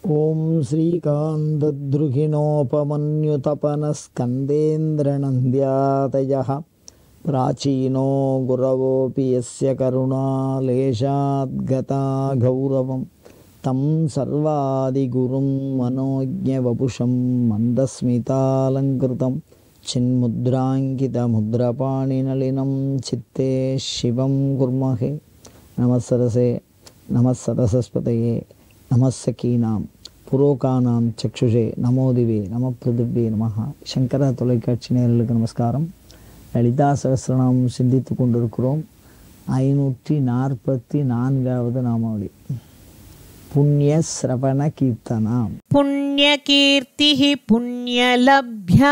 ॐ श्रीकान्तद्रुहिणोपमन्युतपनस्कन्देन्द्रनन्द्यातयः प्राचीनो गुरवोऽपि यस्य करुणालेशाद्गता गौरवं तं सर्वादिगुरुं मनोज्ञवपुषं मन्दस्मितालङ्कृतं चिन्मुद्राङ्कितमुद्रपाणिनलिनं चित्ते शिवं कुर्महे नमः सरसे नमः सरसस्पतये नमः सखीनां புரோகானாம் சக்ஷுஷே நமோதிவே நம பிருதிவே நமஹா சங்கர தொலைக்காட்சி நேயர்களுக்கு நமஸ்காரம் லலிதா சகசிரநாமம் சிந்தித்து கொண்டிருக்கிறோம் ஐநூற்றி நாற்பத்தி நான்காவது நாமாவளி புண்ணிய சிரவண கீர்த்தனாம் पुण्यकीर्तिः पुण्यलभ्या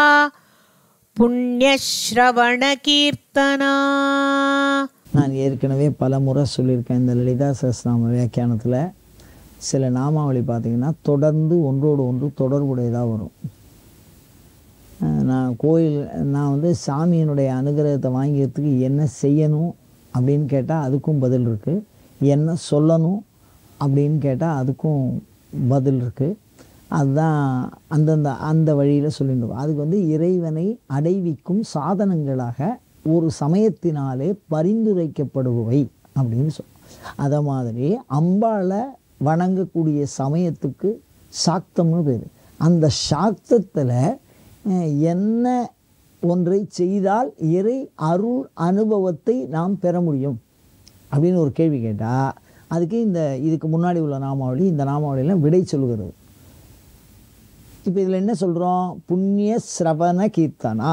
पुण्यश्रवणकीर्तना நான் ஏற்கனவே பல முறை சொல்லியிருக்கேன் இந்த லலிதா சகசிரநாம வியாக்கியானத்தில் சில நாமாவளி பார்த்தீங்கன்னா தொடர்ந்து ஒன்றோடு ஒன்று தொடர்புடையதாக வரும் அஹ் நான் கோயில் நான் வந்து சாமியினுடைய அனுகிரகத்தை வாங்கிறதுக்கு என்ன செய்யணும் அப்படின்னு கேட்டால் அதுக்கும் பதில் இருக்குது என்ன சொல்லணும் அப்படின்னு கேட்டால் அதுக்கும் பதில் இருக்குது அதுதான் அந்தந்த அந்த வழியில் சொல்லிட்டு இருக்கோம். அதுக்கு வந்து இறைவனை அடைவிக்கும் சாதனங்களாக ஒரு சமயத்தினாலே பரிந்துரைக்கப்படுபவை அப்படின்னு சொல்லுவோம் அதை மாதிரி அம்பாளை வணங்கக்கூடிய சமயத்துக்கு சாக்தம்னு பேர் அந்த சாக்தத்தில் என்ன ஒன்றை செய்தால் இறை அருள் அனுபவத்தை நாம் பெற முடியும் அப்படின்னு ஒரு கேள்வி கேட்டால் அதுக்கு இந்த இதுக்கு முன்னாடி உள்ள நாமாவளி இந்த நாமாவளியெல்லாம் விடை சொல்கிறது இப்போ இதில் என்ன சொல்கிறோம் புண்ணிய சிரவண கீர்த்தனா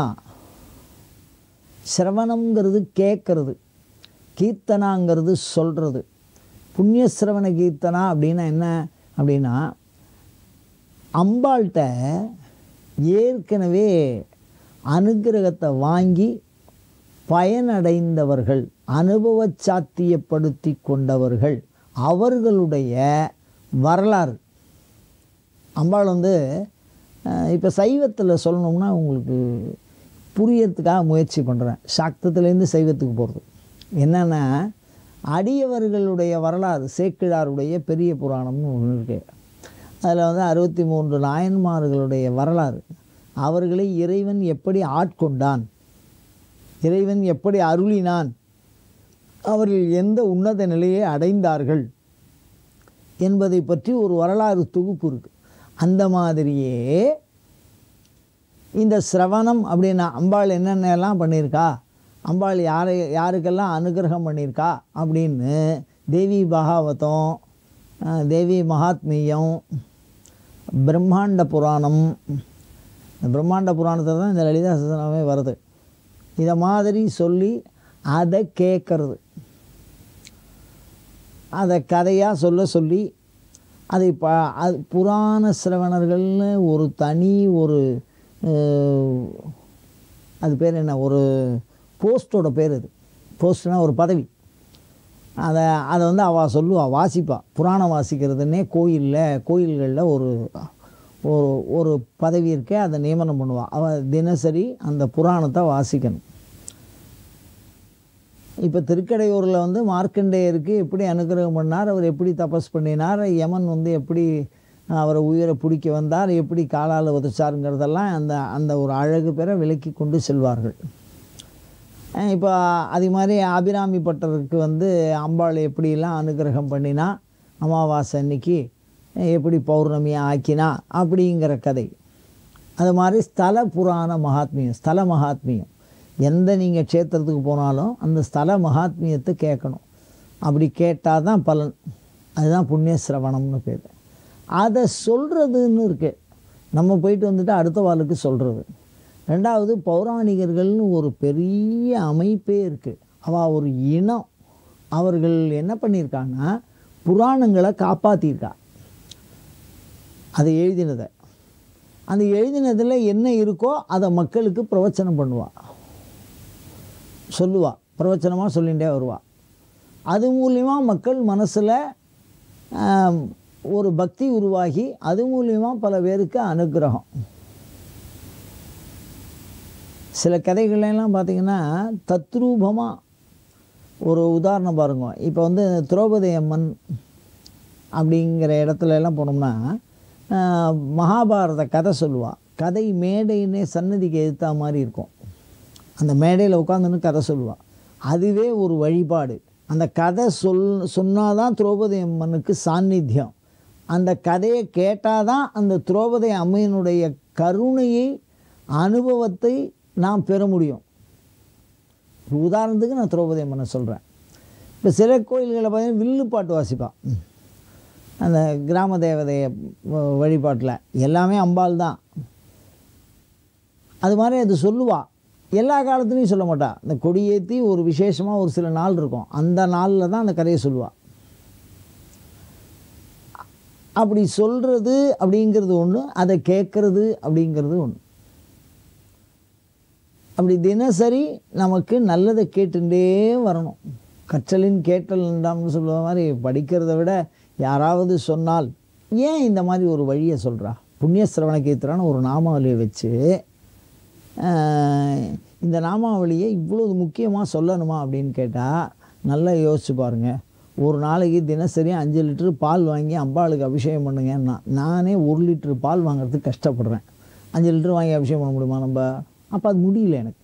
சிரவணங்கிறது கேட்கறது கீர்த்தனாங்கிறது சொல்கிறது புண்ணிய சிரவண கீர்த்தனா அப்படின்னா என்ன அப்படின்னா அம்பாள்கிட்ட ஏற்கனவே அனுக்கிரகத்தை வாங்கி பயனடைந்தவர்கள் அனுபவ சாத்தியப்படுத்தி கொண்டவர்கள் அவர்களுடைய வரலாறு அம்பாள் வந்து இப்போ சைவத்தில் சொல்லணும்னா உங்களுக்கு புரியறதுக்காக முயற்சி பண்ணுறேன் சாக்தத்துலேருந்து சைவத்துக்கு போகிறது என்னென்னா அடியவர்களுடைய வரலாறு சேக்கிழாருடைய பெரிய புராணம்னு ஒன்று இருக்கு அதில் வந்து அறுபத்தி மூன்று நாயன்மார்களுடைய வரலாறு அவர்களை இறைவன் எப்படி ஆட்கொண்டான் இறைவன் எப்படி அருளினான் அவர்கள் எந்த உன்னத நிலையை அடைந்தார்கள் என்பதை பற்றி ஒரு வரலாறு தொகுப்பு இருக்குது அந்த மாதிரியே இந்த சிரவணம் அப்படின்னா அம்பாள் என்னென்னலாம் பண்ணியிருக்கா அம்பாள் யாரை யாருக்கெல்லாம் அனுகிரகம் பண்ணியிருக்கா அப்படின்னு தேவி பாகவதம் அஹ், தேவி மகாத்மியம் பிரம்மாண்ட புராணம் இந்த பிரம்மாண்ட புராணத்தில் தான் இந்த லலிதா சதனமே வருது இதை மாதிரி சொல்லி அதை கேட்கறது அதை கதையாக சொல்ல சொல்லி அதை ப அது புராண சிரவணர்கள்னு ஒரு தனி ஒரு அஹ், அது பேர் என்ன ஒரு போஸ்ட்டோட பேர் அது போஸ்ட்னா ஒரு பதவி அதை அதை வந்து அவள் சொல்லுவாள் வாசிப்பா புராணம் வாசிக்கிறதுனே கோயிலில் கோயில்களில் ஒரு ஒரு ஒரு பதவி இருக்கே அதை நியமனம் பண்ணுவாள் அவள் தினசரி அந்த புராணத்தை வாசிக்கணும் இப்போ திருக்கடையூரில் வந்து மார்க்கண்டேயருக்கு எப்படி அனுகிரகம் பண்ணார் அவர் எப்படி தபஸ் பண்ணினார் யமன் வந்து எப்படி அவரை உயிரை பிடிக்க வந்தார் எப்படி காலால் உதச்சாருங்கிறதெல்லாம் அந்த அந்த ஒரு அழகு பெற விலக்கி கொண்டு செல்வார்கள் அஹ் இப்போ அது மாதிரி அபிராமி பட்டருக்கு வந்து அம்பாள் எப்படிலாம் அனுகிரகம் பண்ணினா அமாவாசை அன்னைக்கு எப்படி பௌர்ணமியை ஆக்கினா அப்படிங்கிற கதை அது மாதிரி ஸ்தல புராண மகாத்மியம் ஸ்தல மகாத்மியம் எந்த நீங்கள் க்ஷேத்திரத்துக்கு போனாலும் அந்த ஸ்தல மகாத்மியத்தை கேட்கணும் அப்படி கேட்டால் தான் பலன் அதுதான் புண்ணிய சிரவணம்னு பேர் அதை சொல்கிறதுன்னு இருக்கு நம்ம போயிட்டு வந்துட்டு அடுத்த வாளுக்கு சொல்கிறது ரெண்டாவது பௌராணிகர்கள்னு ஒரு பெரிய அமைப்பே இருக்குது அவள் ஒரு இனம் அவர்கள் என்ன பண்ணியிருக்காங்கன்னா புராணங்களை காப்பாற்றியிருக்கா அதை எழுதினதை அந்த எழுதினதில் என்ன இருக்கோ அதை மக்களுக்கு பிரவச்சனம் பண்ணுவா சொல்லுவா பிரவச்சனமாக சொல்லிகிட்டே வருவா அது மூலிமா மக்கள் மனசில் ஒரு பக்தி உருவாகி அது மூலிமா பல பேருக்கு அனுக்கிரகம் சில கதைகள்லாம் பார்த்தீங்கன்னா தத்ரூபமாக ஒரு உதாரணம் பாருங்க இப்போ வந்து திரௌபதி அம்மன் அப்படிங்கிற இடத்துல எல்லாம் போனோம்னா ஆஹ், மகாபாரத கதை சொல்லுவா கதை மேடைன்னே சன்னதிக்கு எதிர்த்தா மாதிரி இருக்கும் அந்த மேடையில் உட்காந்துன்னு கதை சொல்லுவா அதுவே ஒரு வழிபாடு அந்த கதை சொல் சொன்னாதான் திரௌபதி அம்மனுக்கு சாநித்தியம் அந்த கதையை கேட்டால் தான் அந்த திரௌபதி அம்மையினுடைய கருணையை அனுபவத்தை நாம் பெற முடியும் ஒரு உதாரணத்துக்கு நான் திரௌபதி அம்மனை சொல்கிறேன் இப்போ சில கோயில்களில் பார்த்தீங்கன்னா வில்லு பாட்டு வாசிப்பான் அந்த கிராம தேவதைய வ- வழிபாட்டில் எல்லாமே அம்பாள் தான் அது மாதிரி அது சொல்லுவா எல்லா காலத்துலையும் சொல்ல மாட்டா இந்த கொடியேற்றி ஒரு விசேஷமாக ஒரு சில நாள் இருக்கும் அந்த நாளில் தான் அந்த கதையை சொல்லுவா அப்படி சொல்கிறது அப்படிங்கிறது ஒன்று அதை கேட்குறது அப்படிங்கிறது ஒன்று அப்படி தினசரி நமக்கு நல்லதை கேட்டுட்டே வரணும் கற்றலின் கேட்டல் என்றாம்னு சொல்லுவ மாதிரி படிக்கிறத விட யாராவது சொன்னால் ஏன் இந்த மாதிரி ஒரு வழியை சொல்கிறா புண்ணிய சிரவண கீர்த்தனான்னு ஒரு நாமாவளியை வச்சு ஆஹ், இந்த நாமாவளியை இவ்வளவு முக்கியமாக சொல்லணுமா அப்படின்னு கேட்டால் நல்லா யோசிச்சு பாருங்கள் ஒரு நாளைக்கு தினசரி அஞ்சு லிட்டரு பால் வாங்கி அம்பாளுக்கு அபிஷேகம் பண்ணுங்கன்னா நானே ஒரு லிட்டரு பால் வாங்குறதுக்கு கஷ்டப்படுறேன் அஞ்சு லிட்டர் வாங்கி அபிஷேகம் பண்ண முடியுமா நம்ம அப்போ அது முடியல எனக்கு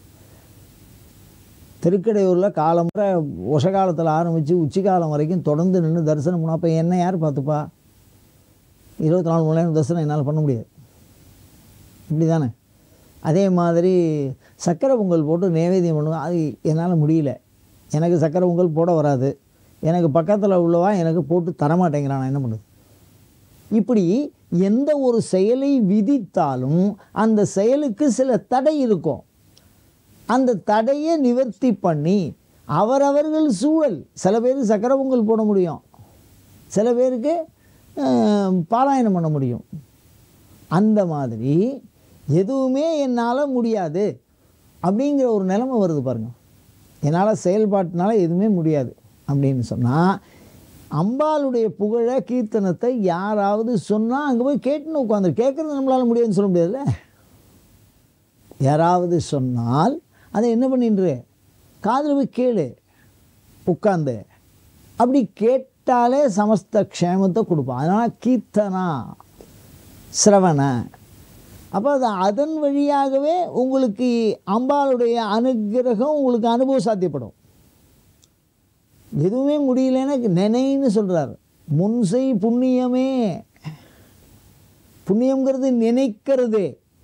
திருக்கடையூரில் காலம்புற உஷ காலத்தில் ஆரம்பித்து உச்சிக்காலம் வரைக்கும் தொடர்ந்து நின்று தரிசனம் பண்ண அப்போ என்ன யார் பார்த்துப்பா இருபத்தி நாலு மணி நேரம் தரிசனம் என்னால் பண்ண முடியாது இப்படி தானே அதே மாதிரி சக்கரை பொங்கல் போட்டு நைவேத்தியம் பண்ணுவேன் அது என்னால் முடியல எனக்கு சக்கரை பொங்கல் போட வராது எனக்கு பக்கத்தில் உள்ளவா எனக்கு போட்டு தரமாட்டேங்கிறான் நான் என்ன பண்ணுது இப்படி எந்த ஒரு செயலை விதித்தாலும் அந்த செயலுக்கு சில தடை இருக்கும் அந்த தடையை நிவர்த்தி பண்ணி அவரவர்கள் சூழல் சில பேருக்கு சக்கரை பொங்கல் போட முடியும் சில பேருக்கு அஹ், பாராயணம் பண்ண முடியும் அந்த மாதிரி எதுவுமே என்னால் முடியாது அப்படிங்கிற ஒரு நிலைமை வருது பாருங்க என்னால் செயல்பாட்டினால எதுவுமே முடியாது அப்படின்னு சொன்னால் அம்பாளுடைய புகழ கீர்த்தனத்தை யாராவது சொன்னால் அங்கே போய் கேட்டுன்னு உட்காந்து கேட்குறது நம்மளால் முடியாதுன்னு சொல்ல முடியாதுல்ல யாராவது சொன்னால் அதை என்ன பண்ணின்று காதில் போய் கேளு உட்காந்து அப்படி கேட்டாலே சமஸ்த க்ஷேமத்தை கொடுப்பான் அதனால் கீர்த்தனா சிரவண அப்போ அது அதன் வழியாகவே உங்களுக்கு அம்பாளுடைய அனுக்கிரகம் உங்களுக்கு அனுபவம் சாத்தியப்படும் எதுவுமே முடியலன்னா நினைன்னு சொல்கிறார் முன்சை புண்ணியமே புண்ணியங்கிறது நினைக்கிறது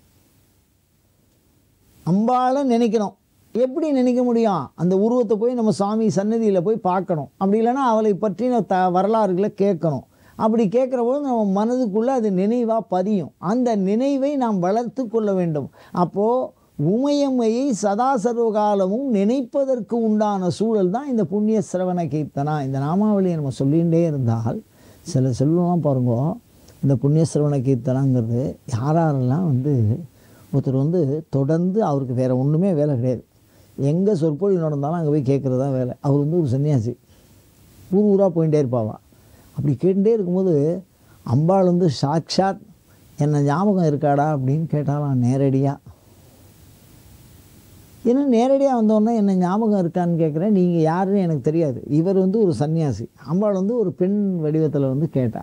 அம்பாளை நினைக்கணும் எப்படி நினைக்க முடியும் அந்த உருவத்தை போய் நம்ம சாமி சன்னதியில் போய் பார்க்கணும் அப்படி இல்லைன்னா அவளை பற்றின த வரலாறுகளை கேட்கணும் அப்படி கேட்குற போது நம்ம மனதுக்குள்ளே அது நினைவாக பதியும் அந்த நினைவை நாம் வளர்த்து கொள்ள வேண்டும் அப்போது உமையம்மையை சதா சர்வகாலமும் நினைப்பதற்கு உண்டான சூழல் தான் இந்த புண்ணிய சிரவண கீர்த்தனா இந்த நாமாவளியை நம்ம சொல்லிகிட்டே இருந்தால் சில செல்வம்லாம் பாருங்க இந்த புண்ணிய சிரவண கீர்த்தனாங்கிறது யாரெல்லாம் வந்து ஒருத்தர் வந்து தொடர்ந்து அவருக்கு வேறு ஒன்றுமே வேலை கிடையாது எங்கே சொற்பொழிவு நடந்தாலும் அங்கே போய் கேட்குறது தான் வேலை அவர் வந்து ஒரு சன்னியாசி ஊர் ஊராக போயிட்டே இருப்பாவா அப்படி கேட்டுட்டே இருக்கும்போது அம்பாள் வந்து சாட்சாத் என்ன ஞாபகம் இருக்காடா அப்படின்னு கேட்டாலாம் நேரடியாக ஏன்னா நேரடியாக வந்தோடனே என்ன ஞாபகம் இருக்கான்னு கேட்குறேன் நீங்கள் யாருன்னு எனக்கு தெரியாது இவர் வந்து ஒரு சன்னியாசி அம்பாள் வந்து ஒரு பெண் வடிவத்தில் வந்து கேட்டா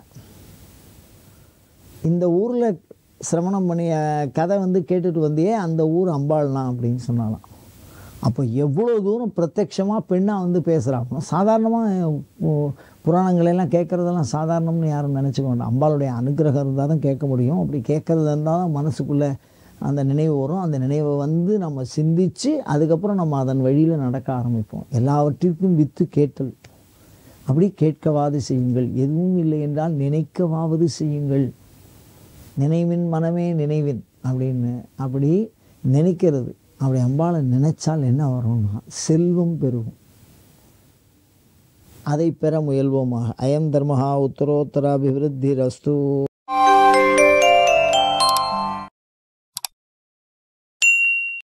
இந்த ஊரில் சிரவணம் பண்ணிய கதை வந்து கேட்டுட்டு வந்தியே அந்த ஊர் அம்பாள்னா அப்படின்னு சொன்னாலாம் அப்போ எவ்வளோ தூரம் பிரத்யட்சமாக பெண்ணாக வந்து பேசுகிறாங்க சாதாரணமாக புராணங்களெல்லாம் கேட்குறதெல்லாம் சாதாரணம்னு யாரும் நினச்சிக்க வேண்டாம் அம்பாளுடைய அனுகிரகம் இருந்தால் தான் கேட்க முடியும் அப்படி கேட்குறது இருந்தால் தான் மனசுக்குள்ளே அந்த நினைவு வரும் அந்த நினைவை வந்து நம்ம சிந்தித்து அதுக்கப்புறம் நம்ம அதன் வழியில் நடக்க ஆரம்பிப்போம் எல்லாவற்றிற்கும் வித்து கேட்டல் அப்படி கேட்கவாது செய்யுங்கள் எதுவும் இல்லை என்றால் நினைக்கவாவது செய்யுங்கள் நினைவின் மனமே நினைவின் அப்படின்னு அப்படி நினைக்கிறது அப்படி அம்பாளை நினைச்சால் என்ன வரும்னா செல்வம் பெருகும் அதை பெற முயல்வோமாக அயம் தர்மஹா உத்தரோத்தராபிவிருத்தி ரஸ்து